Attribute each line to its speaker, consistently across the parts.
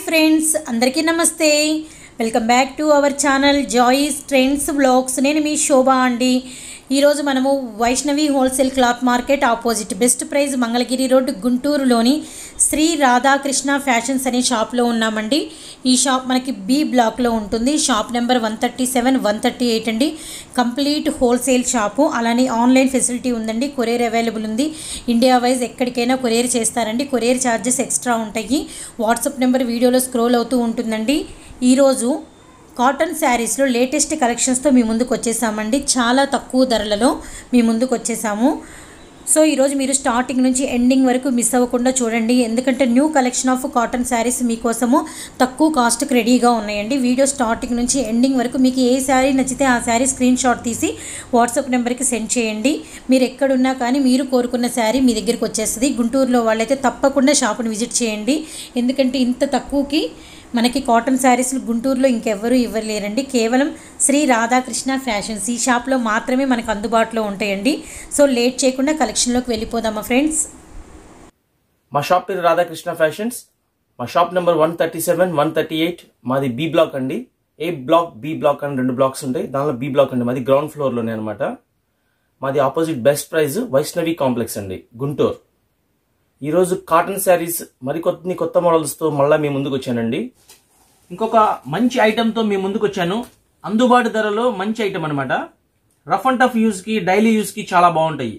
Speaker 1: Friends అందరికీ నమస్తే welcome back to our channel Joy's trends blogs నేను మీ శోభ అండి ఈరోజు మనము Vaishnavi wholesale cloth market opposite best price Mangalagiri road గుంటూరులోని శ్రీ రాధాకృష్ణ ఫ్యాషన్స్ అనే షాప్లో ఉన్నామండి ఈ షాప్ మనకి బి బ్లాక్లో ఉంటుంది shop number one thirty seven one thirty eight అండి కంప్లీట్ హోల్సేల్ షాపు అలానే ఆన్లైన్ ఫెసిలిటీ ఉందండి కొరియర్ అవైలబుల్ ఉంది ఇండియా వైజ్ ఎక్కడికైనా కొరియర్ చేస్తారండి కొరియర్ ఛార్జెస్ ఎక్స్ట్రా ఉంటాయి వాట్సాప్ నెంబర్ వీడియోలో స్క్రోల్ అవుతూ ఉంటుందండి ఈరోజు కాటన్ శారీస్లో లేటెస్ట్ కలెక్షన్స్తో మీ ముందుకు వచ్చేసామండి చాలా తక్కువ ధరలలో మీ ముందుకు వచ్చేసాము సో ఈరోజు మీరు స్టార్టింగ్ నుంచి ఎండింగ్ వరకు మిస్ అవ్వకుండా చూడండి ఎందుకంటే new collection of cotton saris మీకోసము తక్కువ కాస్ట్కి రెడీగా ఉన్నాయండి వీడియో స్టార్టింగ్ నుంచి ఎండింగ్ వరకు మీకు ఏ శారీ నచ్చితే ఆ శారీ స్క్రీన్ షాట్ తీసి వాట్సాప్ నెంబర్కి సెండ్ చేయండి మీరు ఎక్కడున్నా కానీ మీరు కోరుకున్న శారీ మీ దగ్గరికి వచ్చేస్తుంది గుంటూరులో వాళ్ళైతే తప్పకుండా షాప్ని విజిట్ చేయండి ఎందుకంటే ఇంత తక్కువకి మనకి కాటన్ శారీస్ గుంటూరులో ఇంకెవ్వరూ ఇవ్వలేరండి కేవలం శ్రీ రాధాకృష్ణ ఫ్యాషన్స్ ఈ షాప్లో మాత్రమే మనకు అందుబాటులో ఉంటాయండి సో లేట్ చేయకుండా కలెక్షన్లోకి వెళ్ళిపోదామా ఫ్రెండ్స్
Speaker 2: మా షాప్ పేరు రాధాకృష్ణ ఫ్యాషన్స్ మా shop number one thirty seven one thirty eight మాది బి బ్లాక్ అండి ఏ బ్లాక్ బి బ్లాక్ అని రెండు బ్లాక్స్ ఉంటాయి దానిలో బి బ్లాక్ అండి మాది గ్రౌండ్ ఫ్లోర్లోనే అనమాట మాది opposite best price Vaishnavi complex అండి గుంటూరు ఈరోజు కాటన్ శారీస్ మరికొన్ని కొత్త మోడల్స్తో మళ్ళీ మీ ముందుకు వచ్చానండి ఇంకొక మంచి ఐటెంతో మీ ముందుకు వచ్చాను అందుబాటు ధరలో మంచి ఐటెం అనమాట రఫ్ అండ్ టఫ్ యూస్కి డైలీ యూస్కి చాలా బాగుంటాయి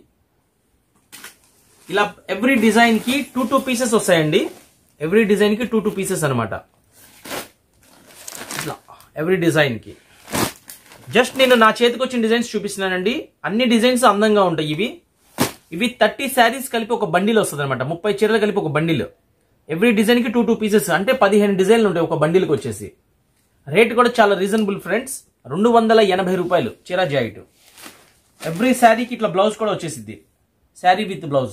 Speaker 2: ఇలా ఎవ్రీ డిజైన్ కి టూ టూ పీసెస్ వస్తాయండి ఎవ్రీ డిజైన్ కి టూ టూ పీసెస్ అనమాట ఇట్లా ఎవ్రీ డిజైన్ కి జస్ట్ నేను నా చేతికి వచ్చిన డిజైన్స్ చూపిస్తున్నానండి అన్ని డిజైన్స్ అందంగా ఉంటాయి ఇవి ఇవి థర్టీ శారీస్ కలిపి ఒక బండిల్ వస్తుంది అనమాట ముప్పై చీరలు కలిపి ఒక బండిల్ ఎవ్రీ డిజైన్ కి టూ టూ పీసెస్ అంటే పదిహేను డిజైన్లు ఉంటాయి ఒక బండిల్కి వచ్చేసి రేట్ కూడా చాలా రీజనబుల్ ఫ్రెండ్స్ రెండు వందల ఎనభై రూపాయలు చీరా జాయిట్ ఎవ్రీ శారీకి ఇట్లా బ్లౌజ్ కూడా వచ్చేసిద్ది శారీ విత్ బ్లౌజ్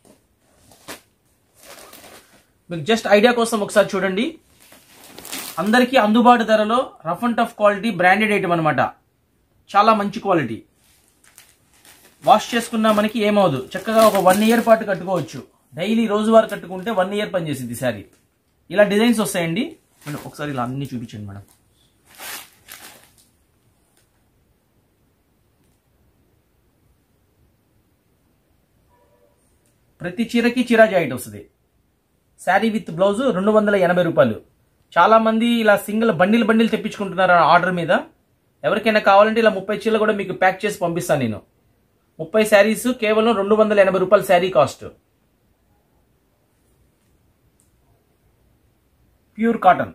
Speaker 2: మీకు జస్ట్ ఐడియా కోసం ఒకసారి చూడండి అందరికీ అందుబాటు ధరలో rough and tough quality branded item అనమాట చాలా మంచి క్వాలిటీ వాష్ చేసుకున్నా మనకి ఏమవదు చక్కగా ఒక వన్ ఇయర్ పాటు కట్టుకోవచ్చు డైలీ రోజువారు కట్టుకుంటే వన్ ఇయర్ పనిచేసింది శారీ ఇలా డిజైన్స్ వస్తాయండి మేడం ఒకసారి ఇలా అన్ని చూపించండి మేడం ప్రతి చీరకి చీరా జాయింట్ వస్తుంది శారీ విత్ బ్లౌజ్ రెండు వందల ఎనభై రూపాయలు చాలా మంది ఇలా సింగిల్ బండిల్ బండిల్ తెప్పించుకుంటున్నారు ఆర్డర్ మీద ఎవరికైనా కావాలంటే ఇలా ముప్పై చీరలు కూడా మీకు ప్యాక్ చేసి పంపిస్తాను నేను ముప్పై శారీస్ కేవలం రెండు వందల ఎనభై రూపాయలు sari cost pure cotton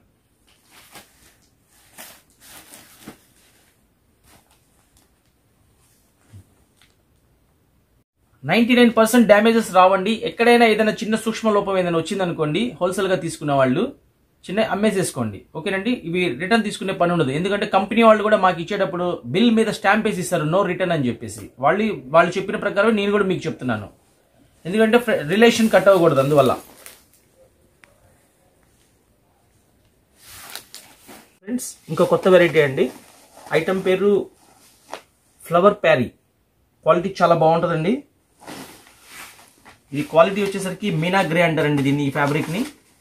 Speaker 2: ninety nine percent damages రావండి ఎక్కడైనా ఏదైనా చిన్న సూక్ష్మ లోపం ఏదైనా వచ్చిందనుకోండి హోల్సేల్ గా తీసుకున్న వాళ్ళు చిన్న అమ్మేసేసుకోండి ఓకేనండి ఇవి రిటర్న్ తీసుకునే పని ఉండదు ఎందుకంటే కంపెనీ వాళ్ళు కూడా మాకు ఇచ్చేటప్పుడు బిల్ మీద స్టాంప్ వేసి ఇస్తారు నో రిటర్న్ అని చెప్పేసి వాళ్ళు వాళ్ళు చెప్పిన ప్రకారం నేను కూడా మీకు చెప్తున్నాను ఎందుకంటే రిలేషన్ కట్ అవ్వకూడదు అందువల్ల ఫ్రెండ్స్ ఇంకో కొత్త వెరైటీ అండి ఐటమ్ పేరు ఫ్లవర్ ప్యారీ క్వాలిటీ చాలా బాగుంటుందండి ఇది క్వాలిటీ వచ్చేసరికి మీనా గ్రే అంటారండి దీన్ని ఈ ఫ్యాబ్రిక్ని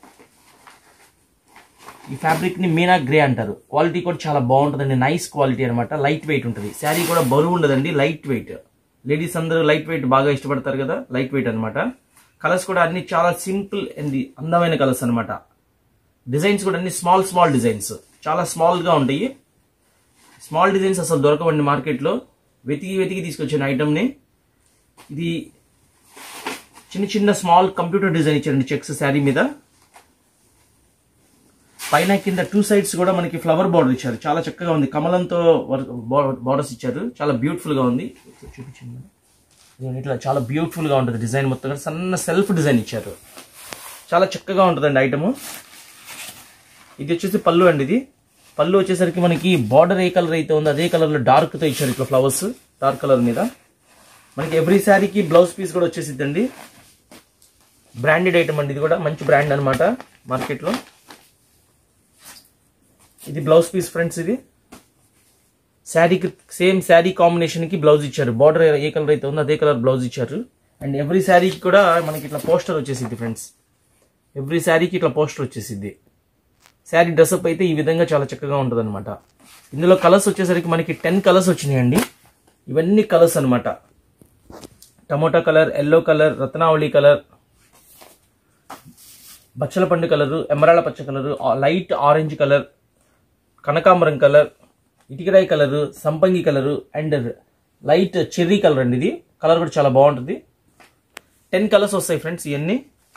Speaker 2: ఈ ఫ్యాబ్రిక్ని మీనా గ్రే అంటారు క్వాలిటీ కూడా చాలా బాగుంటుందండి నైస్ క్వాలిటీ అనమాట లైట్ వెయిట్ ఉంటుంది శారీ కూడా బరువు ఉండదండి లైట్ వెయిట్ లేడీస్ అందరూ లైట్ వెయిట్ బాగా ఇష్టపడతారు కదా లైట్ వెయిట్ అనమాట కలర్స్ కూడా అన్ని చాలా సింపుల్ అండ్ అందమైన కలర్స్ అనమాట డిజైన్స్ కూడా అన్ని స్మాల్ స్మాల్ డిజైన్స్ చాలా స్మాల్గా ఉంటాయి స్మాల్ డిజైన్స్ అసలు దొరకవండి మార్కెట్లో వెతికి వెతికి తీసుకొచ్చిన ఐటమ్ని ఇది చిన్న చిన్న స్మాల్ కంప్యూటర్ డిజైన్ ఇచ్చారండి చెక్స్ శారీ మీద పైన కింద టూ సైడ్స్ కూడా మనకి ఫ్లవర్ బార్డర్ ఇచ్చారు చాలా చక్కగా ఉంది కమలంతో బార్డర్స్ ఇచ్చారు చాలా బ్యూటిఫుల్ గా ఉంది చూపించండి మేడం. ఇట్లా చాలా బ్యూటిఫుల్ గా ఉంటుంది డిజైన్ మొత్తం కూడా సన్న సెల్ఫ్ డిజైన్ ఇచ్చారు చాలా చక్కగా ఉంటుందండి ఐటమ్ ఇది వచ్చేసి పళ్ళు అండి ఇది పళ్ళు వచ్చేసరికి మనకి బార్డర్ ఏ కలర్ అయితే ఉందో అదే కలర్ లో డార్క్ తో ఇచ్చారు ఇట్లా ఫ్లవర్స్ డార్క్ కలర్ మీద మనకి ఎవ్రీ శారీకి బ్లౌజ్ పీస్ కూడా వచ్చేసిద్దండి బ్రాండెడ్ ఐటమ్ అండి ఇది కూడా మంచి బ్రాండ్ అనమాట మార్కెట్లో ఇది బ్లౌజ్ పీస్ ఫ్రెండ్స్ ఇది శారీకి సేమ్ శారీ కాంబినేషన్ కి బ్లౌజ్ ఇచ్చారు బార్డర్ ఏ కలర్ అయితే ఉందో అదే కలర్ బ్లౌజ్ ఇచ్చారు అండ్ ఎవ్రీ శారీకి కూడా మనకి ఇట్లా పోస్టర్ వచ్చేసిద్ది ఫ్రెండ్స్ ఎవ్రీ శారీకి ఇట్లా పోస్టర్ వచ్చేసిద్ది శారీ డ్రెస్అప్ అయితే ఈ విధంగా చాలా చక్కగా ఉంటుంది అనమాట ఇందులో కలర్స్ వచ్చేసరికి మనకి టెన్ కలర్స్ వచ్చినాయండి ఇవన్నీ కలర్స్ అన్నమాట టమోటా కలర్ ఎల్లో కలర్ రత్నావళి కలర్ బచ్చల పండు కలరు ఎమరాళ్ళ పచ్చ కలరు ఆ- లైట్ ఆరెంజ్ కలర్ కనకాంబరం కలర్ ఇటుకరాయి కలరు సంపంగి colour and light cherry colour అండి ఇది కలర్ కూడా చాలా బాగుంటుంది టెన్ కలర్స్ వస్తాయి ఫ్రెండ్స్ ఇవన్నీ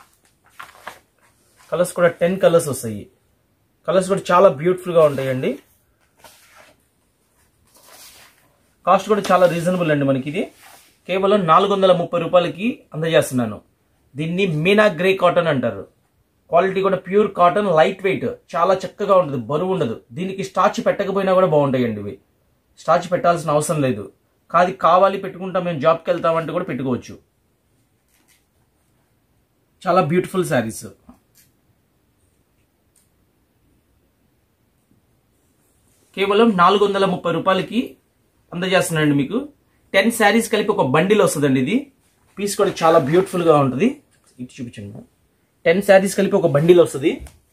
Speaker 2: కలర్స్ కూడా టెన్ కలర్స్ వస్తాయి కలర్స్ కూడా చాలా బ్యూటిఫుల్గా ఉంటాయండి కాస్ట్ కూడా చాలా రీజనబుల్ అండి మనకి ఇది కేవలం నాలుగు వందల ముప్పై రూపాయలకి అందజేస్తున్నాను దీన్ని మీనా గ్రే కాటన్ అంటారు క్వాలిటీ కూడా ప్యూర్ కాటన్ లైట్ వెయిట్ చాలా చక్కగా ఉంటుంది బరువు ఉండదు దీనికి స్టార్చ్ పెట్టకపోయినా కూడా బాగుంటాయండి ఇవి స్టార్చ్ పెట్టాల్సిన అవసరం లేదు కాది కావాలి పెట్టుకుంటాం మేము జాబ్కి వెళ్తామంటే కూడా పెట్టుకోవచ్చు చాలా బ్యూటిఫుల్ శారీస్ కేవలం నాలుగు వందల ముప్పై రూపాయలకి అందజేస్తున్నానండి మీకు టెన్ శారీస్ కలిపి ఒక బండిల్ వస్తుందండి ఇది పీస్ కూడా చాలా బ్యూటిఫుల్ గా ఉంటుంది ఇటు చూపించండి టెన్ శారీస్ కలిపి ఒక బండిల్ వస్తుంది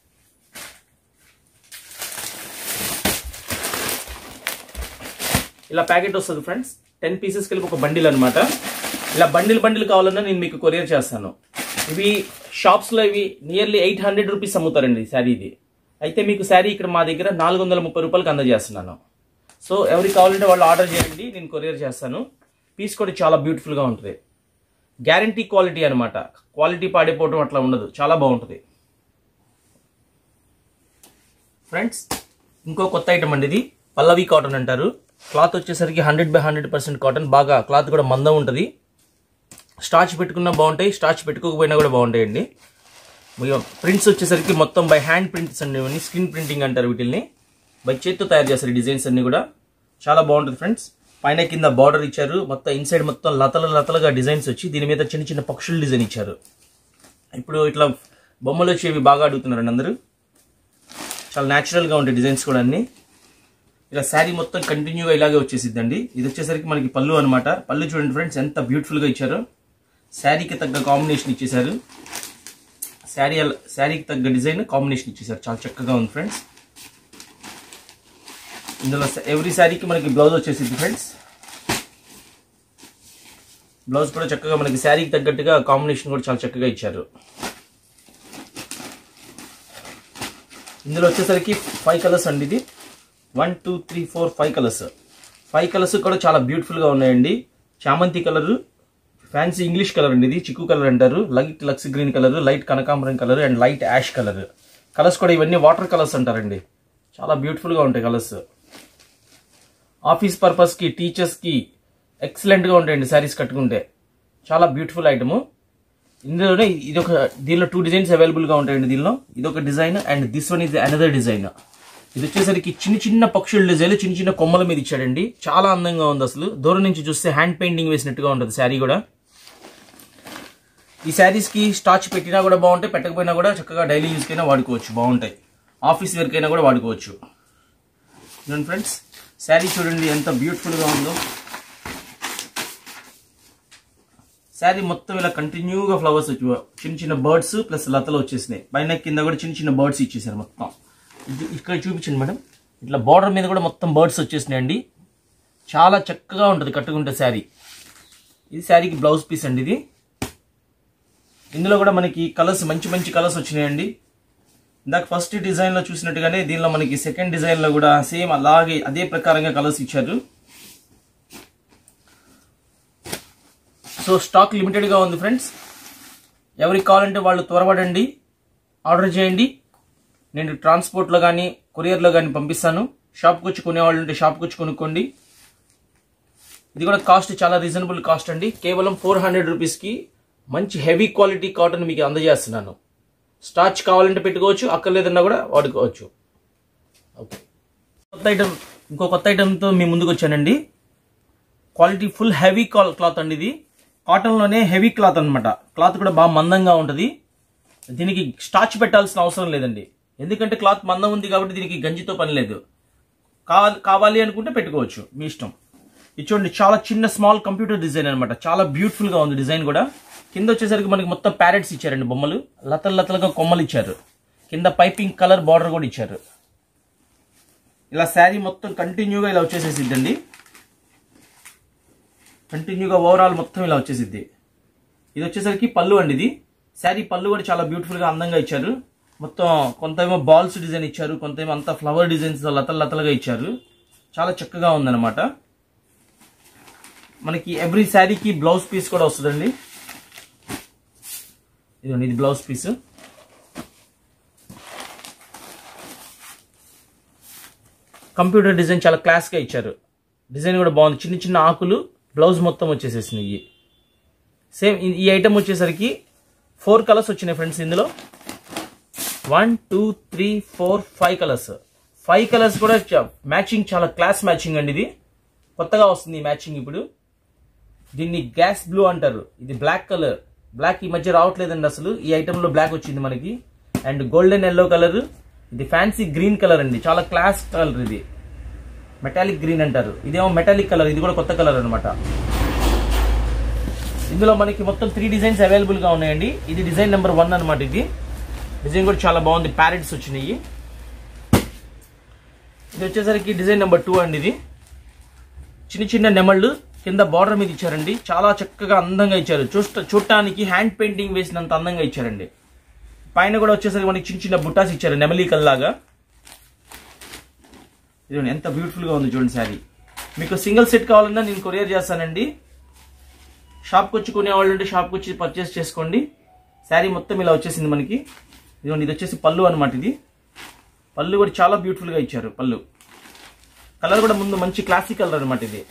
Speaker 2: ఇలా ప్యాకెట్ వస్తుంది ఫ్రెండ్స్ టెన్ పీసెస్ కలిపి ఒక బండిల్ అన్నమాట ఇలా బండిల్ బండిల్ కావాలన్నా నేను మీకు కొరియర్ చేస్తాను ఇవి షాప్స్లో ఇవి నియర్లీ ఎయిట్ హండ్రెడ్ రూపీస్ అమ్ముతారండి శారీ ఇది అయితే మీకు శారీ ఇక్కడ మా దగ్గర నాలుగు వందల ముప్పై రూపాయలకి అందజేస్తున్నాను సో ఎవరికి కావాలంటే వాళ్ళు ఆర్డర్ చేయండి నేను కొరియర్ చేస్తాను పీస్ కూడా చాలా బ్యూటిఫుల్గా ఉంటుంది గ్యారంటీ క్వాలిటీ అన్నమాట క్వాలిటీ పాడిపోవడం అట్లా ఉండదు చాలా బాగుంటుంది ఫ్రెండ్స్ ఇంకో కొత్త ఐటమ్ అండి ఇది పల్లవి కాటన్ అంటారు క్లాత్ వచ్చేసరికి hundred by hundred percent cotton బాగా క్లాత్ కూడా మందం ఉంటుంది స్టార్చ్ పెట్టుకున్నా బాగుంటాయి స్టార్చ్ పెట్టుకోకపోయినా కూడా బాగుంటాయండి ప్రింట్స్ వచ్చేసరికి మొత్తం బై హ్యాండ్ ప్రింట్స్ అండి ఇవన్నీ స్క్రీన్ ప్రింటింగ్ అంటారు వీటిల్ని బై చేత్తో తయారు చేస్తారు ఈ డిజైన్స్ అన్ని కూడా చాలా బాగుంటుంది ఫ్రెండ్స్ పైన కింద బార్డర్ ఇచ్చారు మొత్తం ఇన్సైడ్ మొత్తం లతలు లతలుగా డిజైన్స్ వచ్చి దీని మీద చిన్న చిన్న పక్షుల డిజైన్ ఇచ్చారు ఇప్పుడు ఇట్లా బొమ్మలు వచ్చేవి బాగా అడుగుతున్నారండి అందరూ చాలా న్యాచురల్గా ఉంటాయి డిజైన్స్ కూడా అన్ని ఇలా శారీ మొత్తం కంటిన్యూగా ఇలాగే వచ్చేసిద్దండి ఇది వచ్చేసరికి మనకి పళ్ళు అనమాట పళ్ళు చూడండి ఫ్రెండ్స్ ఎంత బ్యూటిఫుల్గా ఇచ్చారో శారీకి తగ్గ కాంబినేషన్ ఇచ్చేసారు శారీ అల- శారీకి తగ్గ డిజైన్ కాంబినేషన్ ఇచ్చేసారు చాలా చక్కగా ఉంది ఫ్రెండ్స్ ఇందులో ఎవ్రీ శారీకి మనకి బ్లౌజ్ వచ్చేసింది ఫ్రెండ్స్ బ్లౌజ్ కూడా చక్కగా మనకి శారీకి తగ్గట్టుగా కాంబినేషన్ కూడా చాలా చక్కగా ఇచ్చారు ఇందులో వచ్చేసరికి ఫైవ్ కలర్స్ అండి ఇది one two three four five colours five colours కూడా చాలా బ్యూటిఫుల్గా ఉన్నాయండి చామంతి కలర్ ఫ్యాన్సీ ఇంగ్లీష్ కలర్ అండి ఇది చిక్కు కలర్ అంటారు లైట్ లక్స్ గ్రీన్ కలర్ లైట్ కనకాంబరం colour and light ash colour colours కూడా ఇవన్నీ వాటర్ కలర్స్ అంటారండి చాలా బ్యూటిఫుల్గా ఉంటాయి కలర్స్ ఆఫీస్ పర్పస్కి టీచర్స్కి ఎక్సలెంట్గా ఉంటాయండి శారీస్ కట్టుకుంటే చాలా బ్యూటిఫుల్ ఐటమ్ ఇందులోనే ఇది ఒక దీనిలో టూ డిజైన్స్ అవైలబుల్గా ఉంటాయండి దీనిలో ఇది ఒక డిజైన్ అండ్ దిస్ వన్ ఇది అనదర్ డిజైన్ ఇది వచ్చేసరికి చిన్న చిన్న పక్షుల డిజైన్ చిన్న చిన్న కొమ్మల మీద ఇచ్చాడండి చాలా అందంగా ఉంది అసలు దూరం నుంచి చూస్తే హ్యాండ్ పెయింటింగ్ వేసినట్టుగా ఉంటుంది శారీ కూడా ఈ శారీస్ కి స్టార్చ్ పెట్టినా కూడా బాగుంటాయి పెట్టకపోయినా కూడా చక్కగా డైలీ యూస్ కైనా వాడుకోవచ్చు బాగుంటాయి ఆఫీస్ వేర్ కైనా కూడా వాడుకోవచ్చు చూడండి ఫ్రెండ్స్ శారీ చూడండి ఎంత బ్యూటిఫుల్ గా ఉందో శారీ మొత్తం ఇలా కంటిన్యూగా ఫ్లవర్స్ వచ్చి చిన్న చిన్న బర్డ్స్ ప్లస్ లతలు వచ్చేసినాయి పైన కింద కూడా చిన్న చిన్న బర్డ్స్ ఇచ్చేసారు మొత్తం ఇది ఇక్కడ చూపించండి మేడం ఇట్లా బార్డర్ మీద కూడా మొత్తం బర్డ్స్ వచ్చేసినాయండి చాలా చక్కగా ఉంటుంది కట్టుకుంటే శారీ ఇది శారీకి బ్లౌజ్ పీస్ అండి ఇది ఇందులో కూడా మనకి కలర్స్ మంచి మంచి కలర్స్ వచ్చినాయండి ఇందాక ఫస్ట్ డిజైన్ లో చూసినట్టుగానే దీనిలో మనకి సెకండ్ డిజైన్ లో కూడా సేమ్ అలాగే అదే ప్రకారంగా కలర్స్ ఇచ్చారు సో స్టాక్ లిమిటెడ్ గా ఉంది ఫ్రెండ్స్ ఎవరికి కావాలంటే వాళ్ళు త్వరపడండి ఆర్డర్ చేయండి నేను ట్రాన్స్పోర్ట్లో కానీ కొరియర్లో కానీ పంపిస్తాను షాప్కి వచ్చి కొనేవాళ్ళు ఉంటే షాప్కి వచ్చి కొనుక్కోండి ఇది కూడా కాస్ట్ చాలా రీజనబుల్ కాస్ట్ అండి కేవలం ఫోర్ హండ్రెడ్ రూపీస్కి మంచి హెవీ క్వాలిటీ కాటన్ మీకు అందజేస్తున్నాను స్టార్చ్ కావాలంటే పెట్టుకోవచ్చు అక్కర్లేదన్నా కూడా వాడుకోవచ్చు ఓకే కొత్త ఐటమ్ ఇంకో కొత్త ఐటమ్తో మీ ముందుకు వచ్చానండి క్వాలిటీ ఫుల్ హెవీ క్లాత్ అండి ఇది కాటన్లోనే హెవీ క్లాత్ అన్నమాట క్లాత్ కూడా బాగా మందంగా ఉంటుంది దీనికి స్టార్చ్ పెట్టాల్సిన అవసరం లేదండి ఎందుకంటే క్లాత్ మందం ఉంది కాబట్టి దీనికి గంజితో పని లేదు కావాలి కావాలి అనుకుంటే పెట్టుకోవచ్చు మీ ఇష్టం ఇది చూడండి చాలా చిన్న స్మాల్ కంప్యూటర్ డిజైన్ అనమాట చాలా బ్యూటిఫుల్ గా ఉంది డిజైన్ కూడా కింద వచ్చేసరికి మనకి మొత్తం ప్యారెట్స్ ఇచ్చారండి బొమ్మలు లతలు లతలుగా కొమ్మలు ఇచ్చారు కింద పైపింగ్ కలర్ బార్డర్ కూడా ఇచ్చారు ఇలా శారీ మొత్తం కంటిన్యూగా ఇలా వచ్చేసేసిద్దండి కంటిన్యూగా ఓవరాల్ మొత్తం ఇలా వచ్చేసిద్ది ఇది వచ్చేసరికి పళ్ళు అండి ఇది శారీ పళ్ళు కూడా చాలా బ్యూటిఫుల్ గా అందంగా ఇచ్చారు మొత్తం కొంత ఏమో బాల్స్ డిజైన్ ఇచ్చారు కొంత ఏమో అంతా ఫ్లవర్ డిజైన్స్ లతలు లతలుగా ఇచ్చారు చాలా చక్కగా ఉందన్నమాట మనకి ఎవ్రీ శారీకి బ్లౌజ్ పీస్ కూడా వస్తుందండి ఇదిగోండి ఇది బ్లౌజ్ పీస్ కంప్యూటర్ డిజైన్ చాలా క్లాస్గా ఇచ్చారు డిజైన్ కూడా బాగుంది చిన్న చిన్న ఆకులు బ్లౌజ్ మొత్తం వచ్చేసేసినాయి సేమ్ ఈ- ఈ ఐటమ్ వచ్చేసరికి ఫోర్ కలర్స్ వచ్చినాయి ఫ్రెండ్స్ ఇందులో one two three four five colours five colours కూడా మ్యాచింగ్ చాలా క్లాస్ మ్యాచింగ్ అండి ఇది కొత్తగా వస్తుంది ఈ మ్యాచింగ్ ఇప్పుడు దీన్ని గ్యాస్ బ్లూ అంటారు ఇది బ్లాక్ కలర్ బ్లాక్ ఈ మధ్య రావట్లేదండి అసలు ఈ ఐటమ్ లో బ్లాక్ వచ్చింది మనకి అండ్ గోల్డెన్ ఎల్లో కలర్ ఇది ఫ్యాన్సీ గ్రీన్ కలర్ అండి చాలా క్లాస్ కలర్ ఇది మెటాలిక్ గ్రీన్ అంటారు ఇదేమో మెటాలిక్ కలర్ ఇది కూడా కొత్త కలర్ అన్నమాట ఇందులో మనకి మొత్తం త్రీ డిజైన్స్ అవైలబుల్ గా ఉన్నాయండి ఇది డిజైన్ నెంబర్ వన్ అన్నమాట ఇది డిజైన్ కూడా చాలా బాగుంది ప్యారెట్స్ వచ్చినాయి ఇది వచ్చేసరికి డిజైన్ నెంబర్ టూ అండి ఇది చిన్న చిన్న నెమళ్ళు కింద బార్డర్ మీద ఇచ్చారండి చాలా చక్కగా అందంగా ఇచ్చారు చూస్త చూడటానికి హ్యాండ్ పెయింటింగ్ వేసినంత అందంగా ఇచ్చారండి పైన కూడా వచ్చేసరికి మనకి చిన్న చిన్న బుట్టాస్ ఇచ్చారు నెమలి కల్లాగా ఇదిగోండి ఎంత బ్యూటిఫుల్ గా ఉంది చూడండి శారీ మీకు సింగిల్ సెట్ కావాలన్నా నేను కొరియర్ చేస్తానండి షాప్కి వచ్చి కొనేవాళ్ళు ఉంటే షాప్కి వచ్చి పర్చేస్ చేసుకోండి శారీ మొత్తం ఇలా వచ్చేసింది మనకి ఇదిగోండి ఇది వచ్చేసి పళ్ళు అనమాట ఇది పళ్ళు కూడా చాలా బ్యూటిఫుల్ గా ఇచ్చారు పళ్ళు కలర్ కూడా ముందు మంచి క్లాసిక్ కలర్ అనమాట ఇది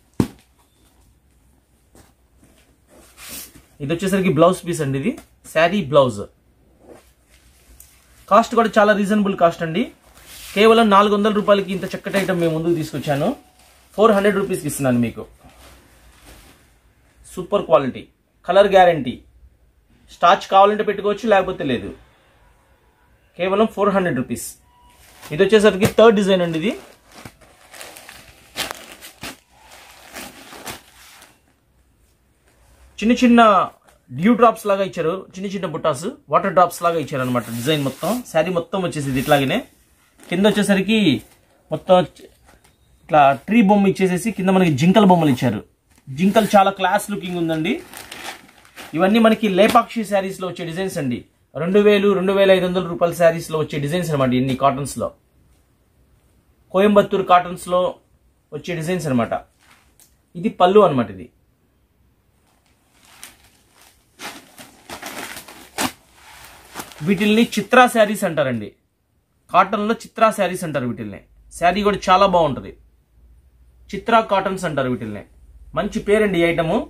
Speaker 2: ఇది వచ్చేసరికి బ్లౌజ్ పీస్ అండి ఇది శారీ బ్లౌజ్ కాస్ట్ కూడా చాలా రీజనబుల్ కాస్ట్ అండి కేవలం నాలుగు వందల రూపాయలకి ఇంత చక్కటి ఐటమ్ మేము ముందుకు తీసుకొచ్చాను ఫోర్ హండ్రెడ్ రూపీస్కి ఇస్తున్నాను మీకు super quality colour guarantee starch కావాలంటే పెట్టుకోవచ్చు లేకపోతే లేదు కేవలం ఫోర్ హండ్రెడ్ రూపీస్ ఇది వచ్చేసరికి థర్డ్ డిజైన్ అండి ఇది చిన్న చిన్న డ్యూ డ్రాప్స్ లాగా ఇచ్చారు చిన్న చిన్న బుట్టాస్ వాటర్ డ్రాప్స్ లాగా ఇచ్చారు అనమాట డిజైన్ మొత్తం శారీ మొత్తం వచ్చేసింది ఇట్లాగనే కింద వచ్చేసరికి మొత్తం ఇట్లా ట్రీ బొమ్మ ఇచ్చేసేసి కింద మనకి జింకల బొమ్మలు ఇచ్చారు జింకలు చాలా క్లాస్ లుకింగ్ ఉందండి ఇవన్నీ మనకి లేపాక్షి శారీస్ లో వచ్చే డిజైన్స్ అండి రెండు వేలు రెండు వేల ఐదు వందల రూపాయల శారీస్ లో వచ్చే డిజైన్స్ అనమాట ఇన్ని కాటన్స్ లో కోయంబత్తూర్ కాటన్స్ లో వచ్చే డిజైన్స్ అనమాట ఇది పళ్ళు అనమాట ఇది వీటిల్ని చిత్రా శారీస్ అంటారండి కాటన్లో చిత్రా శారీస్ అంటారు వీటిల్ని శారీ కూడా చాలా బాగుంటుంది చిత్రా కాటన్స్ అంటారు వీటిల్ని మంచి పేరండి ఈ ఐటము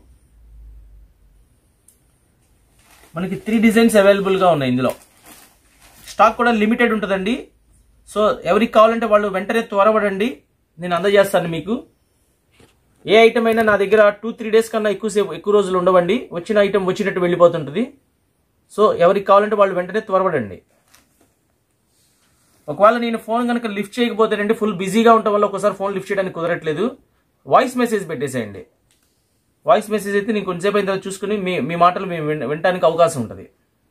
Speaker 2: మనకి త్రీ డిజైన్స్ అవైలబుల్గా ఉన్నాయి ఇందులో స్టాక్ కూడా లిమిటెడ్ ఉంటుందండి సో ఎవరికి కావాలంటే వాళ్ళు వెంటనే త్వరపడండి నేను అందజేస్తాను మీకు ఏ ఐటమ్ అయినా నా దగ్గర టూ త్రీ డేస్ కన్నా ఎక్కువసేపు ఎక్కువ రోజులు ఉండవండి వచ్చిన ఐటమ్ వచ్చినట్టు వెళ్ళిపోతుంటుంది సో ఎవరికి కావాలంటే వాళ్ళు వెంటనే త్వరపడండి ఒకవేళ నేను ఫోన్ కనుక లిఫ్ట్ చేయకపోతేనండి ఫుల్ బిజీగా ఉండటం వల్ల ఒకసారి ఫోన్ లిఫ్ట్ చేయడానికి కుదరట్లేదు వాయిస్ మెసేజ్ పెట్టేసేయండి వాయిస్ మెసేజ్ అయితే నేను కొంచెంసేపు అయిన తర్వాత చూసుకుని మీ మీ మాటలు మేము విన- వినడానికి అవకాశం ఉంటుంది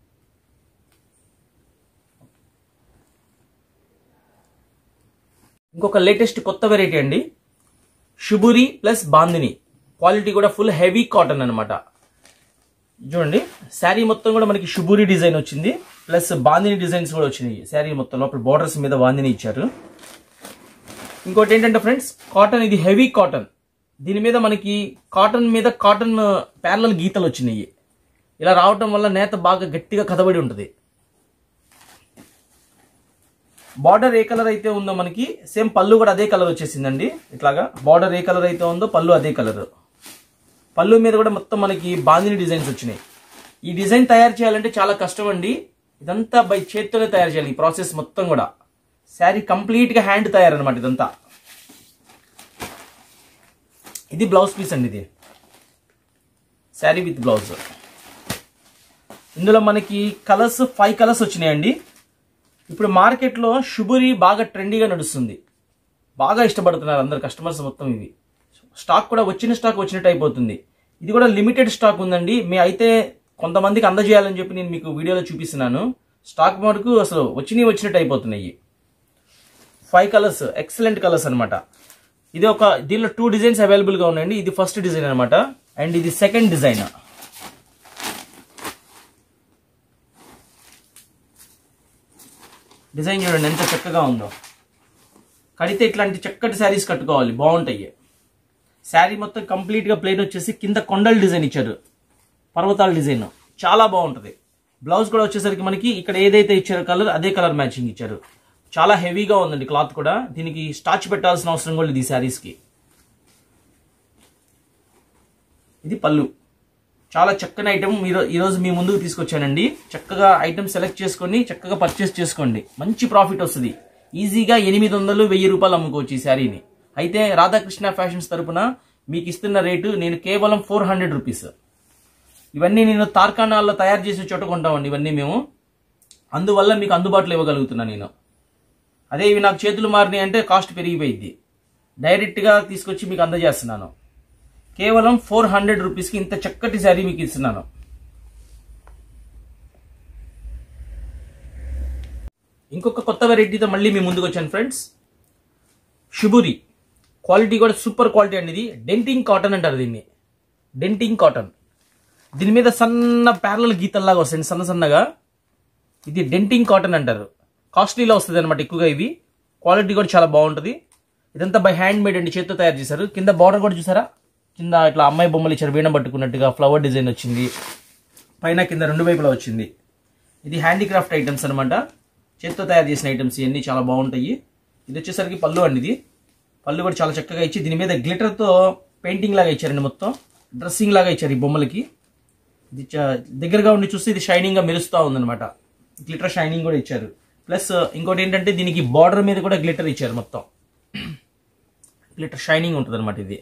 Speaker 2: ఇంకొక లేటెస్ట్ కొత్త వెరైటీ అండి షుబురి ప్లస్ బాందిని క్వాలిటీ కూడా ఫుల్ హెవీ కాటన్ అన్నమాట చూడండి శారీ మొత్తం కూడా మనకి షుబూరి డిజైన్ వచ్చింది ప్లస్ బాందిని డిజైన్స్ కూడా వచ్చినాయి శారీ మొత్తం లోపల బార్డర్స్ మీద బాందిని ఇచ్చారు ఇంకోటి ఏంటంటే ఫ్రెండ్స్ కాటన్ ఇది హెవీ కాటన్ దీని మీద మనకి కాటన్ మీద కాటన్ ప్యారలల్ గీతలు వచ్చినాయి ఇలా రావటం వల్ల నేత బాగా గట్టిగా కదబడి ఉంటుంది బార్డర్ ఏ కలర్ అయితే ఉందో మనకి సేమ్ పళ్ళు కూడా అదే కలర్ వచ్చేసిందండి ఇట్లాగా బార్డర్ ఏ కలర్ అయితే ఉందో పళ్ళు అదే కలర్ పళ్ళు మీద కూడా మొత్తం మనకి బాందిని డిజైన్స్ వచ్చినాయి ఈ డిజైన్ తయారు చేయాలంటే చాలా కష్టం అండి ఇదంతా బై చేత్తోనే తయారు చేయాలి ఈ ప్రాసెస్ మొత్తం కూడా శారీ కంప్లీట్ గా హ్యాండ్ తయారనమాట ఇదంతా ఇది బ్లౌజ్ పీస్ అండి ఇది శారీ విత్ బ్లౌజ్ ఇందులో మనకి కలర్స్ ఫైవ్ కలర్స్ వచ్చినాయండి ఇప్పుడు మార్కెట్లో షుబురి బాగా ట్రెండీగా నడుస్తుంది బాగా ఇష్టపడుతున్నారు అందరు కస్టమర్స్ మొత్తం ఇవి స్టాక్ కూడా వచ్చిన స్టాక్ వచ్చినట్టు అయిపోతుంది ఇది కూడా లిమిటెడ్ స్టాక్ ఉందండి మీ అయితే కొంతమందికి అందజేయాలని చెప్పి నేను మీకు వీడియోలో చూపిస్తున్నాను స్టాక్ వరకు అసలు వచ్చినవి వచ్చినట్టు అయిపోతున్నాయి ఫైవ్ కలర్స్ ఎక్సలెంట్ కలర్స్ అన్నమాట ఇది ఒక దీనిలో టూ డిజైన్స్ అవైలబుల్గా ఉన్నాయండి ఇది ఫస్ట్ డిజైన్ అనమాట అండ్ ఇది సెకండ్ డిజైన్ డిజైన్ చూడండి ఎంత చక్కగా ఉందో కడితే ఇట్లాంటి చక్కటి శారీస్ కట్టుకోవాలి బాగుంటాయి శారీ మొత్తం కంప్లీట్గా ప్లేన్ వచ్చేసి కింద కొండల డిజైన్ ఇచ్చారు పర్వతాల డిజైన్ చాలా బాగుంటుంది బ్లౌజ్ కూడా వచ్చేసరికి మనకి ఇక్కడ ఏదైతే ఇచ్చారో కలర్ అదే కలర్ మ్యాచింగ్ ఇచ్చారు చాలా హెవీగా ఉందండి క్లాత్ కూడా దీనికి స్టార్చ్ పెట్టాల్సిన అవసరం కూడా లేదు ఈ శారీస్కి ఇది పళ్ళు చాలా చక్కని ఐటమ్ మీరు ఈరోజు మీ ముందుకు తీసుకొచ్చానండి చక్కగా ఐటమ్ సెలెక్ట్ చేసుకొని చక్కగా పర్చేస్ చేసుకోండి మంచి ప్రాఫిట్ వస్తుంది ఈజీగా ఎనిమిది వందలు వెయ్యి రూపాయలు అమ్ముకోవచ్చు ఈ శారీని అయితే రాధాకృష్ణ ఫ్యాషన్స్ తరపున మీకు ఇస్తున్న రేటు నేను కేవలం ఫోర్ హండ్రెడ్ రూపీస్ ఇవన్నీ నేను తార్కాణాల్లో తయారు చేసిన చోట కొంటామండి ఇవన్నీ మేము అందువల్ల మీకు అందుబాటులో ఇవ్వగలుగుతున్నా నేను అదే ఇవి నాకు చేతులు మారినాయి అంటే కాస్ట్ పెరిగిపోయింది డైరెక్ట్గా తీసుకొచ్చి మీకు అందజేస్తున్నాను కేవలం ఫోర్ హండ్రెడ్ రూపీస్కి ఇంత చక్కటి శారీ మీకు ఇస్తున్నాను ఇంకొక కొత్త వెరైటీతో మళ్ళీ మీ ముందుకు వచ్చాను ఫ్రెండ్స్ షుబురి క్వాలిటీ కూడా సూపర్ క్వాలిటీ అండి ఇది డెంటింగ్ కాటన్ అంటారు దీన్ని డెంటింగ్ కాటన్ దీని మీద సన్న ప్యారల గీతల్లాగా వస్తాయి సన్న సన్నగా ఇది డెంటింగ్ కాటన్ అంటారు కాస్ట్లీలో వస్తుంది అనమాట ఎక్కువగా ఇవి క్వాలిటీ కూడా చాలా బాగుంటుంది ఇదంతా బై హ్యాండ్ మేడ్ అండి చేత్తో తయారు చేశారు కింద బార్డర్ కూడా చూసారా కింద ఇట్లా అమ్మాయి బొమ్మలు ఇచ్చారు వీణ పట్టుకున్నట్టుగా ఫ్లవర్ డిజైన్ వచ్చింది పైన కింద రెండు వైపులా వచ్చింది ఇది హ్యాండీక్రాఫ్ట్ ఐటమ్స్ అనమాట చేత్తో తయారు చేసిన ఐటమ్స్ ఇవన్నీ చాలా బాగుంటాయి ఇది వచ్చేసరికి పళ్ళు అండి ఇది పళ్ళు కూడా చాలా చక్కగా ఇచ్చి దీని మీద గ్లిటర్తో పెయింటింగ్ లాగా ఇచ్చారండి మొత్తం డ్రెస్సింగ్ లాగా ఇచ్చారు ఈ బొమ్మలకి ఇది చా- దగ్గరగా ఉండి చూస్తే ఇది షైనింగ్ గా మెరుస్తూ ఉందన్నమాట గ్లిటర్ షైనింగ్ కూడా ఇచ్చారు ప్లస్ ఇంకోటి ఏంటంటే దీనికి బార్డర్ మీద కూడా గ్లిటర్ ఇచ్చారు మొత్తం గ్లిటర్ షైనింగ్ ఉంటుంది అనమాట ఇది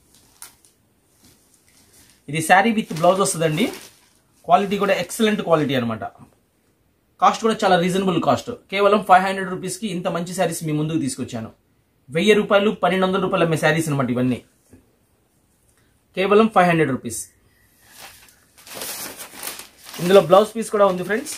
Speaker 2: ఇది శారీ విత్ బ్లౌజ్ వస్తుందండి క్వాలిటీ కూడా ఎక్సలెంట్ క్వాలిటీ అనమాట కాస్ట్ కూడా చాలా రీజనబుల్ కాస్ట్ కేవలం ఫైవ్ హండ్రెడ్ రూపీస్కి ఇంత మంచి శారీస్ మీ ముందుకు తీసుకొచ్చాను వెయ్యి రూపాయలు పన్నెండు వందల రూపాయలు అమ్మే శారీస్ అనమాట ఇవన్నీ కేవలం ఫైవ్ హండ్రెడ్ రూపీస్ ఇందులో బ్లౌజ్ పీస్ కూడా ఉంది ఫ్రెండ్స్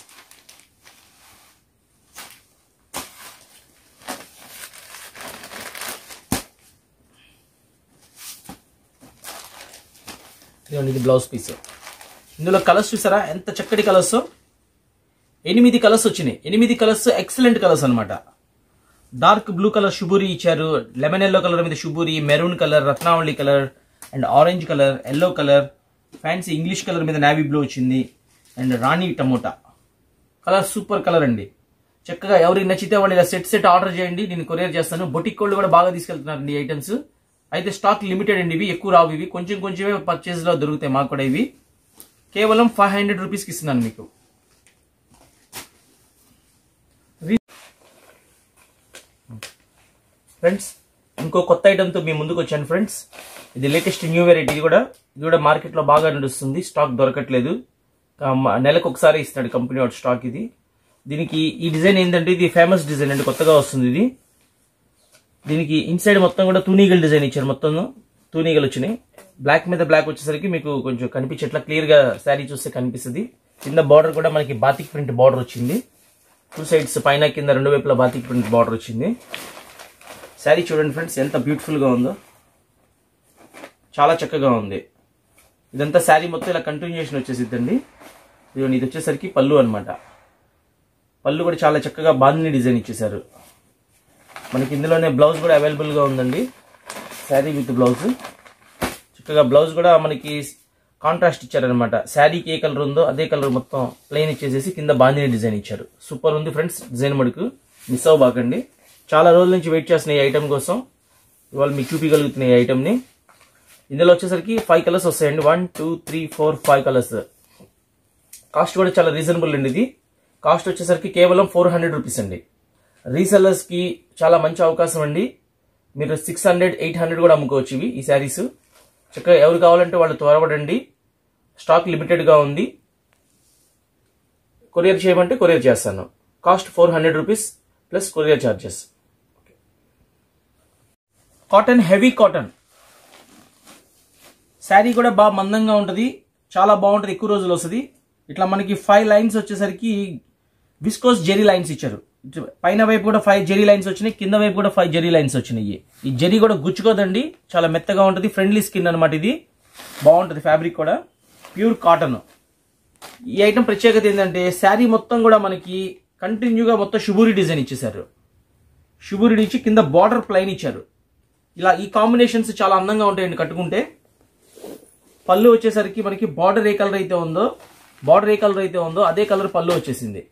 Speaker 2: ఇదిగోండి ఇది బ్లౌజ్ పీస్ ఇందులో కలర్స్ చూసారా ఎంత చక్కటి కలర్స్ ఎనిమిది కలర్స్ వచ్చినాయి ఎనిమిది కలర్స్ ఎక్సలెంట్ కలర్స్ అన్నమాట డార్క్ బ్లూ కలర్ షుబూరి ఇచ్చారు లెమన్ ఎల్లో కలర్ మీద షుబూరి మెరూన్ కలర్ రత్నావళి colour and orange colour yellow colour fancy English colour మీద నావీ బ్లూ వచ్చింది అండ్ రాణి టమోటా కలర్ సూపర్ కలర్ అండి చక్కగా ఎవరికి నచ్చితే వాళ్ళు ఇలా సెట్ సెట్ ఆర్డర్ చేయండి నేను కొరియర్ చేస్తాను బొటిక్ వాళ్ళు కూడా బాగా తీసుకెళ్తున్నారండి ఐటమ్స్ అయితే స్టాక్ లిమిటెడ్ అండి ఇవి ఎక్కువ రావు ఇవి కొంచెం కొంచెమే పర్చేస్ లో దొరుకుతాయి మాకు కూడా ఇవి కేవలం ఫైవ్ హండ్రెడ్ రూపీస్కి ఇస్తున్నాను మీకు ఫ్రెండ్స్ ఇంకో కొత్త ఐటమ్తో మీ ముందుకు వచ్చాను ఫ్రెండ్స్ ఇది లేటెస్ట్ న్యూ వెరైటీ ఇది కూడా ఇది కూడా మార్కెట్లో బాగా నడుస్తుంది స్టాక్ దొరకట్లేదు ఆ, మ- నెలకు ఒకసారి ఇస్తాడు కంపెనీ వాడు స్టాక్ ఇది దీనికి ఈ డిజైన్ ఏంటంటే ఇది ఫేమస్ డిజైన్ అండి కొత్తగా వస్తుంది ఇది దీనికి ఇన్సైడ్ మొత్తం కూడా తూనీగల్ డిజైన్ ఇచ్చారు మొత్తం తూనీగలు వచ్చినాయి బ్లాక్ మీద బ్లాక్ వచ్చేసరికి మీకు కొంచెం కనిపించట్లా క్లియర్ గా శారీ చూస్తే కనిపిస్తుంది కింద బార్డర్ కూడా మనకి బాతిక్ ప్రింట్ బార్డర్ వచ్చింది టూ సైడ్స్ పైన కింద రెండు వైపులా బాతిక్ ప్రింట్ బార్డర్ వచ్చింది శారీ చూడండి ఫ్రెండ్స్ ఎంత బ్యూటిఫుల్ గా ఉందో చాలా చక్కగా ఉంది ఇదంతా శారీ మొత్తం ఇలా కంటిన్యూషన్ వచ్చేసిద్దండి ఇదిగోండి ఇది వచ్చేసరికి పళ్ళు అన్నమాట పళ్ళు కూడా చాలా చక్కగా బాందిని డిజైన్ ఇచ్చేసారు మనకి ఇందులోనే బ్లౌజ్ కూడా అవైలబుల్ గా ఉందండి శారీ విత్ బ్లౌజ్ చక్కగా బ్లౌజ్ కూడా మనకి కాంట్రాస్ట్ ఇచ్చారనమాట శారీకి ఏ కలర్ ఉందో అదే కలర్ మొత్తం ప్లెయిన్ ఇచ్చేసేసి కింద బాందిని డిజైన్ ఇచ్చారు సూపర్ ఉంది ఫ్రెండ్స్ డిజైన్ మడుకు మిస్ అవ్వబాకండి చాలా రోజుల నుంచి వెయిట్ చేస్తున్న ఈ ఐటమ్ కోసం ఇవాళ మీకు చూపించగలుగుతున్న ఈ ఐటమ్ని ఇందులో వచ్చేసరికి ఫైవ్ కలర్స్ వస్తాయండి one two three four five colours cost కూడా చాలా రీజనబుల్ అండి ఇది కాస్ట్ వచ్చేసరికి కేవలం ఫోర్ హండ్రెడ్ రూపీస్ అండి రీసెల్లర్స్ కి చాలా మంచి అవకాశం అండి మీరు సిక్స్ హండ్రెడ్ ఎయిట్ హండ్రెడ్ కూడా అమ్ముకోవచ్చు ఇవి ఈ శారీస్ చక్కగా ఎవరు కావాలంటే వాళ్ళు త్వరపడండి స్టాక్ లిమిటెడ్ గా ఉంది కొరియర్ చేయమంటే కొరియర్ చేస్తాను cost four hundred rupees plus courier charges cotton heavy cotton sari కూడా బాగా మందంగా ఉంటుంది చాలా బాగుంటుంది ఎక్కువ రోజులు వస్తుంది ఇట్లా మనకి ఫైవ్ లైన్స్ వచ్చేసరికి విస్కోస్ జెరీ లైన్స్ ఇచ్చారు పైన వైపు కూడా ఫైవ్ జెరీ లైన్స్ వచ్చినాయి కింద వైపు కూడా ఫైవ్ జెరీ లైన్స్ వచ్చినాయి ఈ జెరీ కూడా గుచ్చుకోదండి చాలా మెత్తగా ఉంటుంది ఫ్రెండ్లీ స్కిన్ అనమాట ఇది బాగుంటుంది ఫ్యాబ్రిక్ కూడా ప్యూర్ కాటన్ ఈ ఐటమ్ ప్రత్యేకత ఏంటంటే శారీ మొత్తం కూడా మనకి కంటిన్యూగా మొత్తం షుబూరి డిజైన్ ఇచ్చేసారు షుబూరి ఇచ్చి కింద బార్డర్ ప్లైన్ ఇచ్చారు ఇలా ఈ కాంబినేషన్స్ చాలా అందంగా ఉంటాయండి కట్టుకుంటే పళ్ళు వచ్చేసరికి మనకి బార్డర్ ఏ కలర్ అయితే ఉందో బార్డర్ ఏ కలర్ అయితే ఉందో అదే కలర్ పళ్ళు వచ్చేసింది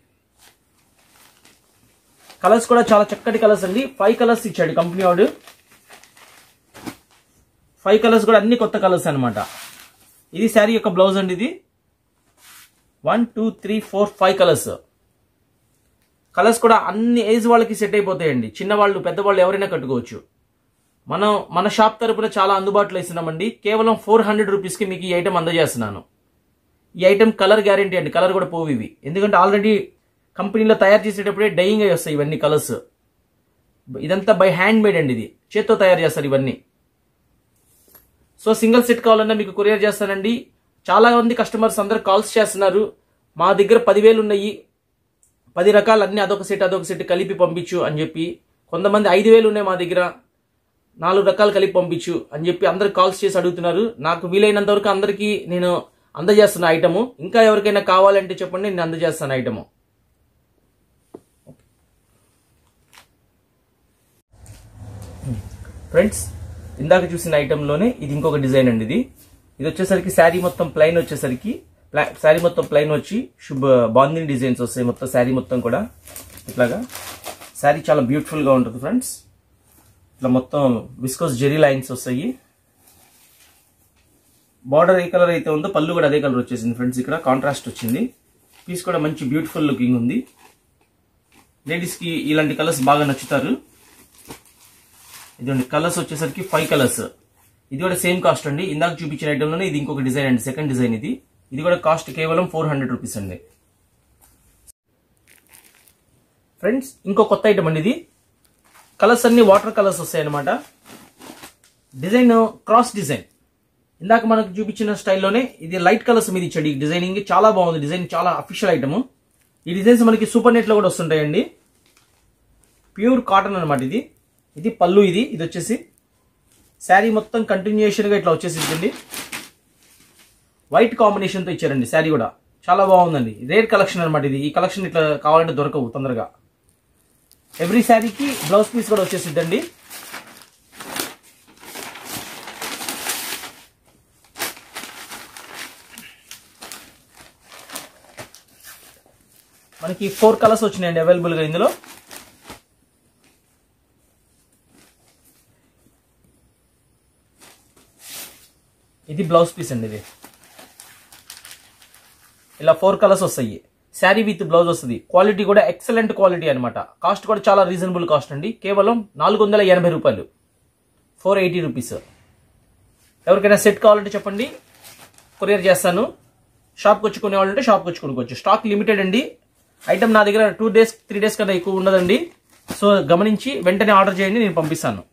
Speaker 2: కలర్స్ కూడా చాలా చక్కటి కలర్స్ అండి ఫైవ్ కలర్స్ ఇచ్చాడు కంపెనీ వాడు ఫైవ్ కలర్స్ కూడా అన్ని కొత్త కలర్స్ అన్నమాట ఇది శారీ యొక్క బ్లౌజ్ అండి ఇది one two three four five colours colours కూడా అన్ని ఏజ్ వాళ్ళకి సెట్ అయిపోతాయండి చిన్నవాళ్ళు పెద్దవాళ్ళు ఎవరైనా కట్టుకోవచ్చు మనం మన షాప్ తరపున చాలా అందుబాటులో ఇస్తున్నామండి కేవలం ఫోర్ హండ్రెడ్ రూపీస్కి మీకు ఈ ఐటమ్ అందజేస్తున్నాను ఈ ఐటమ్ కలర్ గ్యారంటీ అండి కలర్ కూడా పోవు ఇవి ఎందుకంటే ఆల్రెడీ కంపెనీలో తయారు చేసేటప్పుడే డైయింగ్ అయి వస్తాయి ఇవన్నీ కలర్స్ ఇదంతా బై హ్యాండ్ మేడ్ అండి ఇది చేత్తో తయారు చేస్తారు ఇవన్నీ సో సింగిల్ సెట్ కావాలన్నా మీకు కొరియర్ చేస్తానండి చాలా మంది కస్టమర్స్ అందరు కాల్స్ చేస్తున్నారు మా దగ్గర పదివేలు ఉన్నాయి పది రకాలు అన్ని అదొక సెట్ అదొక సెట్ కలిపి పంపించు అని చెప్పి కొంతమంది ఐదు వేలు ఉన్నాయి మా దగ్గర నాలుగు రకాలు కలిపి పంపించు అని చెప్పి అందరు కాల్స్ చేసి అడుగుతున్నారు నాకు వీలైనంత వరకు అందరికీ నేను అందజేస్తున్న ఐటము ఇంకా ఎవరికైనా కావాలంటే చెప్పండి నేను అందజేస్తాను ఐటము ఫ్రెండ్స్ ఇందాక చూసిన ఐటెంలోనే ఇది ఇంకొక డిజైన్ అండి ఇది ఇది వచ్చేసరికి శారీ మొత్తం ప్లైన్ వచ్చేసరికి శారీ మొత్తం ప్లైన్ వచ్చి శుభ బాందిని డిజైన్స్ వస్తాయి మొత్తం శారీ మొత్తం కూడా ఇట్లాగా శారీ చాలా బ్యూటిఫుల్ గా ఉంటుంది ఫ్రెండ్స్ ఇట్లా మొత్తం విస్కోస్ జెరీ లైన్స్ వస్తాయి బార్డర్ ఏ కలర్ అయితే ఉందో పళ్ళు కూడా అదే కలర్ వచ్చేసింది ఫ్రెండ్స్ ఇక్కడ కాంట్రాస్ట్ వచ్చింది పీస్ కూడా మంచి బ్యూటిఫుల్ లుకింగ్ ఉంది లేడీస్ కి ఇలాంటి కలర్స్ బాగా నచ్చుతారు ఇదండి కలర్స్ వచ్చేసరికి ఫైవ్ కలర్స్ ఇది కూడా సేమ్ కాస్ట్ అండి ఇందాక చూపించిన ఐటెంలోనే ఇది ఇంకొక డిజైన్ అండి సెకండ్ డిజైన్ ఇది ఇది కూడా కాస్ట్ కేవలం ఫోర్ హండ్రెడ్ రూపీస్ అండి ఫ్రెండ్స్ ఇంకో కొత్త ఐటమ్ అండి ఇది కలర్స్ అన్ని వాటర్ కలర్స్ వస్తాయి అనమాట డిజైన్ క్రాస్ డిజైన్ ఇందాక మనకు చూపించిన స్టైల్లోనే ఇది లైట్ కలర్స్ మీద ఇచ్చాడు ఈ డిజైనింగ్ చాలా బాగుంది డిజైన్ చాలా అఫీషియల్ ఐటమ్ ఈ డిజైన్స్ మనకి సూపర్ నెట్ లో కూడా వస్తుంటాయండి ప్యూర్ కాటన్ అనమాట ఇది ఇది పళ్ళు ఇది ఇది వచ్చేసి శారీ మొత్తం కంటిన్యూషన్ గా ఇట్లా వచ్చేసిందండి వైట్ కాంబినేషన్ తో ఇచ్చారండి శారీ కూడా చాలా బాగుందండి రేర్ కలెక్షన్ అనమాట ఇది ఈ కలెక్షన్ ఇట్లా కావాలంటే దొరకవు తొందరగా ఎవ్రీ శారీకి బ్లౌజ్ పీస్ కూడా వచ్చేసిద్దండి మనకి ఫోర్ కలర్స్ వచ్చినాయండి అవైలబుల్ గా ఇందులో ఇది బ్లౌజ్ పీస్ అండి ఇది ఇలా ఫోర్ కలర్స్ వస్తాయి శారీ విత్ బ్లౌజ్ వస్తుంది క్వాలిటీ కూడా ఎక్సలెంట్ క్వాలిటీ అనమాట కాస్ట్ కూడా చాలా రీజనబుల్ కాస్ట్ అండి కేవలం నాలుగు వందల ఎనభై రూపాయలు ఫోర్ ఎయిటీ రూపీస్ ఎవరికైనా సెట్ కావాలంటే చెప్పండి కొరియర్ చేస్తాను షాప్కి వచ్చి కొనేవాళ్ళంటే షాప్కి వచ్చి కొనుక్కోవచ్చు స్టాక్ లిమిటెడ్ అండి ఐటమ్ నా దగ్గర టూ డేస్ త్రీ డేస్ కన్నా ఎక్కువ ఉండదండి సో గమనించి వెంటనే ఆర్డర్ చేయండి నేను పంపిస్తాను